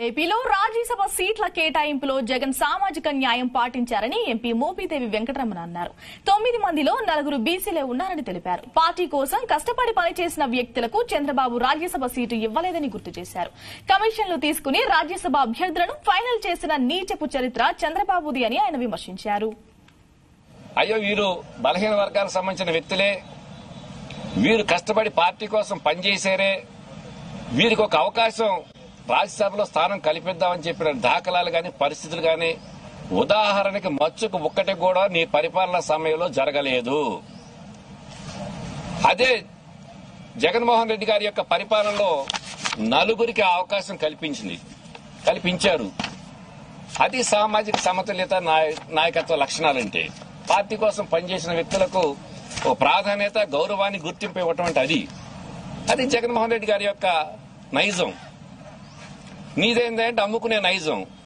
ఏపీలో రాజ్యసభ సీట్ల కేటాయింపులో జగన్ సామాజిక న్యాయం పాటించారని ఎంపీ మోపిదేవి వెంకటరమణ అన్నారు తొమ్మిది మందిలో నలుగురు బీసీలే ఉన్నారని తెలిపారు పార్టీ కోసం కష్టపడి పనిచేసిన వ్యక్తులకు చంద్రబాబు రాజ్యసభ సీటు ఇవ్వలేదని గుర్తు చేశారు కమిషన్లు తీసుకుని రాజ్యసభ అభ్యర్థులను ఫైనల్ చేసిన నీచపు చరిత్ర చంద్రబాబుది అని ఆయన విమర్శించారు అయ్యో వీరు బలహీన వర్గాలకు సంబంధించిన వ్యక్తులే వీరు కష్టపడి పార్టీ కోసం పనిచేశారే వీరికి ఒక అవకాశం రాజ్యసభలో స్థానం కల్పిద్దామని చెప్పిన దాఖలాలు గాని పరిస్థితులు గాని ఉదాహరణకి మచ్చుకు ఒక్కటి కూడా నీ పరిపాలన సమయంలో జరగలేదు అదే జగన్మోహన్ రెడ్డి గారి యొక్క పరిపాలనలో నలుగురికి ఆ అవకాశం కల్పించింది కల్పించారు అది సామాజిక సమతుల్యత నాయ- నాయకత్వ లక్షణాలంటే పార్టీ కోసం పనిచేసిన వ్యక్తులకు ఓ ప్రాధాన్యత గౌరవాన్ని గుర్తింపు ఇవ్వటం అంటే అది అది జగన్మోహన్ రెడ్డి గారి యొక్క నైజం నీదేందంటే అమ్ముకునే నైజం